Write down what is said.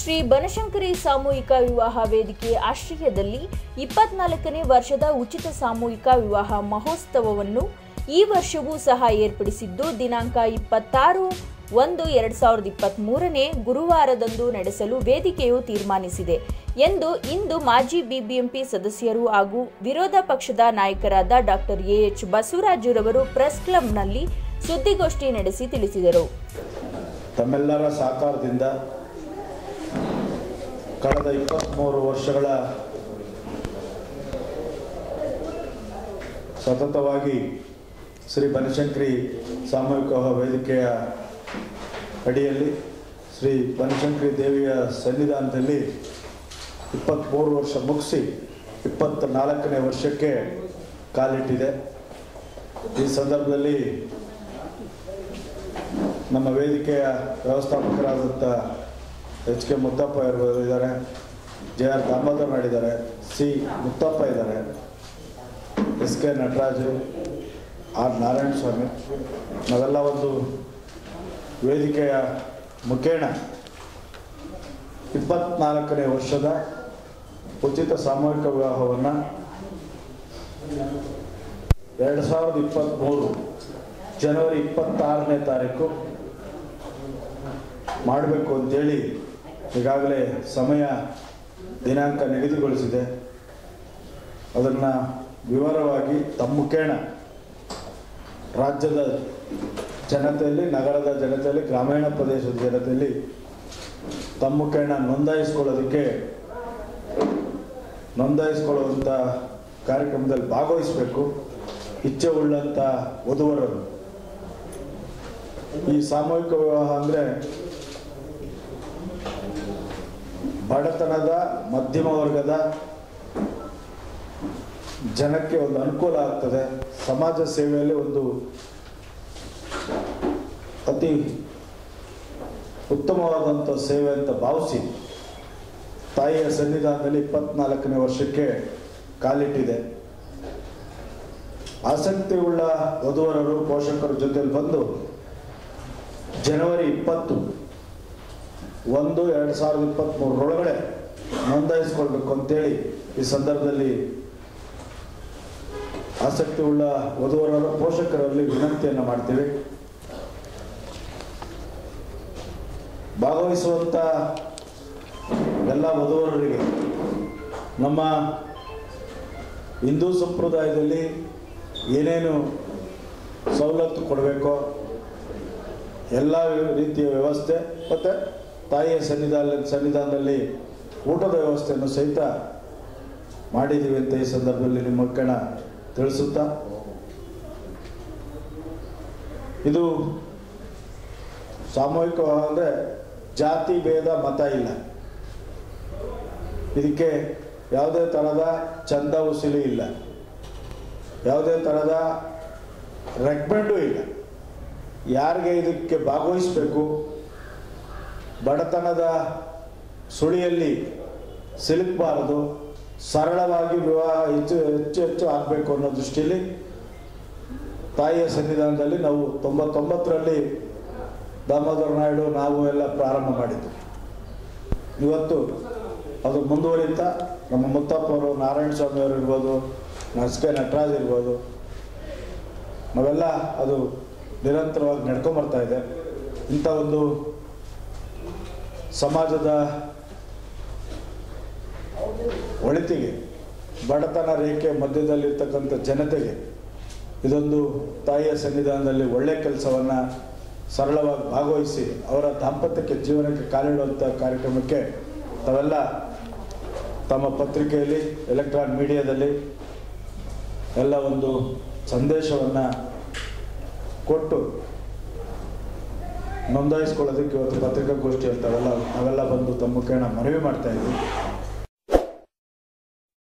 ಶ್ರೀ ಬನಶಂಕರಿ ಸಾಮೂಹಿಕ ವಿವಾಹ ವೇದಿಕೆ ಆಶ್ರಯದಲ್ಲಿ ಇಪ್ಪತ್ನಾಲ್ಕನೇ ವರ್ಷದ ಉಚಿತ ಸಾಮೂಹಿಕ ವಿವಾಹ ಮಹೋತ್ಸವವನ್ನು ಈ ವರ್ಷವೂ ಸಹ ಏರ್ಪಡಿಸಿದ್ದು ದಿನಾಂಕ ಇಪ್ಪತ್ತಾರು ಒಂದು ಎರಡ್ ಸಾವಿರದ ಇಪ್ಪತ್ತ್ ಮೂರನೇ ಗುರುವಾರದಂದು ನಡೆಸಲು ವೇದಿಕೆಯು ತೀರ್ಮಾನಿಸಿದೆ ಎಂದು ಇಂದು ಮಾಜಿ ಬಿಬಿಎಂಪಿ ಸದಸ್ಯರು ಹಾಗೂ ವಿರೋಧ ಪಕ್ಷದ ನಾಯಕರಾದ ಡಾಕ್ಟರ್ ಎಎಚ್ ಬಸವರಾಜುರವರು ಪ್ರೆಸ್ ಕ್ಲಬ್ನಲ್ಲಿ ಸುದ್ದಿಗೋಷ್ಠಿ ನಡೆಸಿ ತಿಳಿಸಿದರು ತಮ್ಮೆಲ್ಲರ ಸಹಕಾರದಿಂದ ಕಳೆದ ಇಪ್ಪತ್ತ್ಮೂರು ವರ್ಷಗಳ ಸತತವಾಗಿ ಶ್ರೀ ಬನಶಂಕರಿ ಸಾಮೂಹಿಕ ವಿವಾಹ ವೇದಿಕೆಯ ಅಡಿಯಲ್ಲಿ ಶ್ರೀ ಬನಶಂಕರಿ ದೇವಿಯ ಸನ್ನಿಧಾನದಲ್ಲಿ ಇಪ್ಪತ್ತ್ಮೂರು ವರ್ಷ ಮುಗಿಸಿ ಇಪ್ಪತ್ತ ನಾಲ್ಕನೇ ವರ್ಷಕ್ಕೆ ಕಾಲಿಟ್ಟಿದೆ ಈ ಸಂದರ್ಭದಲ್ಲಿ ನಮ್ಮ ವೇದಿಕೆಯ ವ್ಯವಸ್ಥಾಪಕರಾದಂಥ ಎಚ್ ಕೆ ಮುತ್ತಪ್ಪ ಇರ್ಬೋದು ಇದ್ದಾರೆ ಜೆ ಆರ್ ದಾಮೋದರ್ ಮಾಡಿದ್ದಾರೆ ಸಿ ಮುತ್ತಪ್ಪ ಇದ್ದಾರೆ S K Nataraju R Narayana Swamy ನಾವೆಲ್ಲ ಒಂದು ವೇದಿಕೆಯ ಮುಖೇಣ ಇಪ್ಪತ್ನಾಲ್ಕನೇ ವರ್ಷದ ಉಚಿತ ಸಾಮೂಹಿಕ ವಿವಾಹವನ್ನು ಎರಡು ಸಾವಿರದ ಇಪ್ಪತ್ತ್ಮೂರು ಜನವರಿ ಇಪ್ಪತ್ತಾರನೇ ತಾರೀಕು ಮಾಡಬೇಕು ಅಂತೇಳಿ ಈಗಾಗಲೇ ಸಮಯ ದಿನಾಂಕ ನಿಗದಿಗೊಳಿಸಿದೆ ಅದನ್ನು ವಿವರವಾಗಿ ತಮ್ಮ ಮುಖೇಣ ರಾಜ್ಯದ ಜನತೆಯಲ್ಲಿ ನಗರದ ಜನತೆಯಲ್ಲಿ ಗ್ರಾಮೀಣ ಪ್ರದೇಶದ ಜನತೆಯಲ್ಲಿ ತಮ್ಮ ಮುಖೇಣ ನೋಂದಾಯಿಸ್ಕೊಳ್ಳೋದಕ್ಕೆ ನೋಂದಾಯಿಸ್ಕೊಳ್ಳುವಂಥ ಕಾರ್ಯಕ್ರಮದಲ್ಲಿ ಭಾಗವಹಿಸಬೇಕು ಇಚ್ಛೆ ಉಳ್ಳಂಥ ವಧುವರರು ಈ ಸಾಮೂಹಿಕ ವಿವಾಹ ಅಂದರೆ ಬಡತನದ ಮಧ್ಯಮ ವರ್ಗದ ಜನಕ್ಕೆ ಒಂದು ಅನುಕೂಲ ಆಗ್ತದೆ ಸಮಾಜ ಸೇವೆಯಲ್ಲಿ ಒಂದು ಅತಿ ಉತ್ತಮವಾದಂಥ ಸೇವೆ ಅಂತ ಭಾವಿಸಿ ತಾಯಿಯ ಸನ್ನಿಧಾನದಲ್ಲಿ ಇಪ್ಪತ್ನಾಲ್ಕನೇ ವರ್ಷಕ್ಕೆ ಕಾಲಿಟ್ಟಿದೆ ಆಸಕ್ತಿ ಉಳ್ಳ ವಧುವರರು ಪೋಷಕರ ಜೊತೆಲಿ ಬಂದು ಜನವರಿ ಇಪ್ಪತ್ತು ಒಂದು ಎರಡು ಸಾವಿರದ ಇಪ್ಪತ್ತ್ಮೂರರೊಳಗಡೆ ನೋಂದಾಯಿಸ್ಕೊಳ್ಬೇಕು ಅಂತೇಳಿ ಈ ಸಂದರ್ಭದಲ್ಲಿ ಆಸಕ್ತಿ ಉಳ್ಳ ವಧುವರರ ಪೋಷಕರಲ್ಲಿ ವಿನಂತಿಯನ್ನು ಮಾಡ್ತೀವಿ ಭಾಗವಹಿಸುವಂಥ ಎಲ್ಲ ವಧುವರರಿಗೆ ನಮ್ಮ ಹಿಂದೂ ಸಂಪ್ರದಾಯದಲ್ಲಿ ಏನೇನು ಸವಲತ್ತು ಕೊಡಬೇಕೋ ಎಲ್ಲ ರೀತಿಯ ವ್ಯವಸ್ಥೆ ಮತ್ತು ತಾಯಿಯ ಸನ್ನಿಧಾನ ಸನ್ನಿಧಾನದಲ್ಲಿ ಊಟದ ವ್ಯವಸ್ಥೆಯನ್ನು ಸಹಿತ ಮಾಡಿದ್ದೀವಿ ಅಂತ ಈ ಸಂದರ್ಭದಲ್ಲಿ ನಿಮ್ಮ ಕಣ ತಿಳಿಸುತ್ತಾ ಇದು ಸಾಮೂಹಿಕ ಅಂದರೆ ಜಾತಿ ಭೇದ ಮತ ಇಲ್ಲ ಇದಕ್ಕೆ ಯಾವುದೇ ಥರದ ಚಂದ ಉಸಿಲಿ ಇಲ್ಲ ಯಾವುದೇ ಥರದ ರೆಕಮೆಂಡು ಇಲ್ಲ ಯಾರಿಗೆ ಇದಕ್ಕೆ ಭಾಗವಹಿಸಬೇಕು ಬಡತನದ ಸುಳಿಯಲ್ಲಿ ಸಿಲುಕಬಾರದು ಸರಳವಾಗಿ ವಿವಾಹ ಹೆಚ್ಚು ಹೆಚ್ಚು ಹೆಚ್ಚು ಆಗಬೇಕು ಅನ್ನೋ ದೃಷ್ಟಿಯಲ್ಲಿ ತಾಯಿಯ ಸನ್ನಿಧಾನದಲ್ಲಿ ನಾವು ತೊಂಬತ್ತೊಂಬತ್ತರಲ್ಲಿ ದಾಮೋದರ ನಾಯ್ಡು ನಾವು ಎಲ್ಲ ಪ್ರಾರಂಭ ಮಾಡಿದ್ದು ಇವತ್ತು ಅದು ಮುಂದುವರಿತಾ ನಮ್ಮ ಮುತ್ತಪ್ಪ ಅವರು ನಾರಾಯಣ ಸ್ವಾಮಿ ಅವರು ಇರ್ಬೋದು ಎಸ್ ಕೆ ನಟರಾಜ್ ಇರ್ಬೋದು ನಾವೆಲ್ಲ ಅದು ನಿರಂತರವಾಗಿ ನಡ್ಕೊಂಬರ್ತಾ ಇದೆ ಇಂಥ ಒಂದು ಸಮಾಜದ ಒಳಿತಿಗೆ ಬಡತನ ರೇಖೆ ಮಧ್ಯದಲ್ಲಿರ್ತಕ್ಕಂಥ ಜನತೆಗೆ ಇದೊಂದು ತಾಯಿಯ ಸನ್ನಿಧಾನದಲ್ಲಿ ಒಳ್ಳೆಯ ಕೆಲಸವನ್ನು ಸರಳವಾಗಿ ಭಾಗವಹಿಸಿ ಅವರ ದಾಂಪತ್ಯಕ್ಕೆ ಜೀವನಕ್ಕೆ ಕಾಲಿಡುವಂಥ ಕಾರ್ಯಕ್ರಮಕ್ಕೆ ತಾವೆಲ್ಲ ತಮ್ಮ ಪತ್ರಿಕೆಯಲ್ಲಿ ಎಲೆಕ್ಟ್ರಾನ್ ಮೀಡಿಯಾದಲ್ಲಿ ಎಲ್ಲ ಒಂದು ಸಂದೇಶವನ್ನು ಕೊಟ್ಟು ನೋಂದಾಯಿಸ್ಕೊಳ್ಳೋದಕ್ಕೆ ಇವತ್ತು ಪತ್ರಿಕಾಗೋಷ್ಠಿ ಅಂತಾವೆಲ್ಲ ನಾವೆಲ್ಲ ಬಂದು ತಮ್ಮ ಮುಖೇಣ ಮನವಿ ಮಾಡ್ತಾ ಇದ್ವಿ